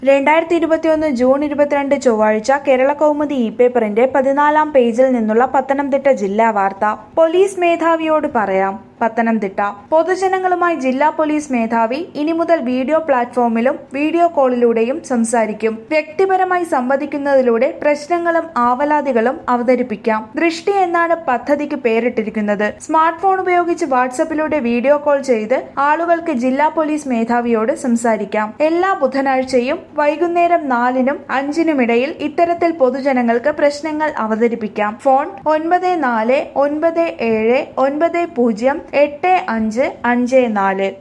രണ്ടായിരത്തി ഇരുപത്തിയൊന്ന് ജൂൺ ഇരുപത്തിരണ്ട് ചൊവ്വാഴ്ച കേരള കൗമുദി ഇ പേപ്പറിന്റെ പതിനാലാം പേജിൽ നിന്നുള്ള പത്തനംതിട്ട ജില്ലാ വാർത്ത പോലീസ് മേധാവിയോട് പറയാം പത്തനംതിട്ട പൊതുജനങ്ങളുമായി ജില്ലാ പോലീസ് മേധാവി ഇനി മുതൽ വീഡിയോ പ്ലാറ്റ്ഫോമിലും വീഡിയോ കോളിലൂടെയും സംസാരിക്കും വ്യക്തിപരമായി സംവദിക്കുന്നതിലൂടെ പ്രശ്നങ്ങളും ആവലാതികളും അവതരിപ്പിക്കാം ദൃഷ്ടി എന്നാണ് പദ്ധതിക്ക് പേരിട്ടിരിക്കുന്നത് സ്മാർട്ട് ഫോൺ ഉപയോഗിച്ച് വാട്സപ്പിലൂടെ വീഡിയോ കോൾ ചെയ്ത് ആളുകൾക്ക് ജില്ലാ പോലീസ് മേധാവിയോട് സംസാരിക്കാം എല്ലാ ബുധനാഴ്ചയും വൈകുന്നേരം നാലിനും അഞ്ചിനുമിടയിൽ ഇത്തരത്തിൽ പൊതുജനങ്ങൾക്ക് പ്രശ്നങ്ങൾ അവതരിപ്പിക്കാം ഫോൺ ഒൻപത് നാല് ഒൻപത് ഏഴ് ഒൻപത് പൂജ്യം എട്ട് അഞ്ച് അഞ്ച് നാല്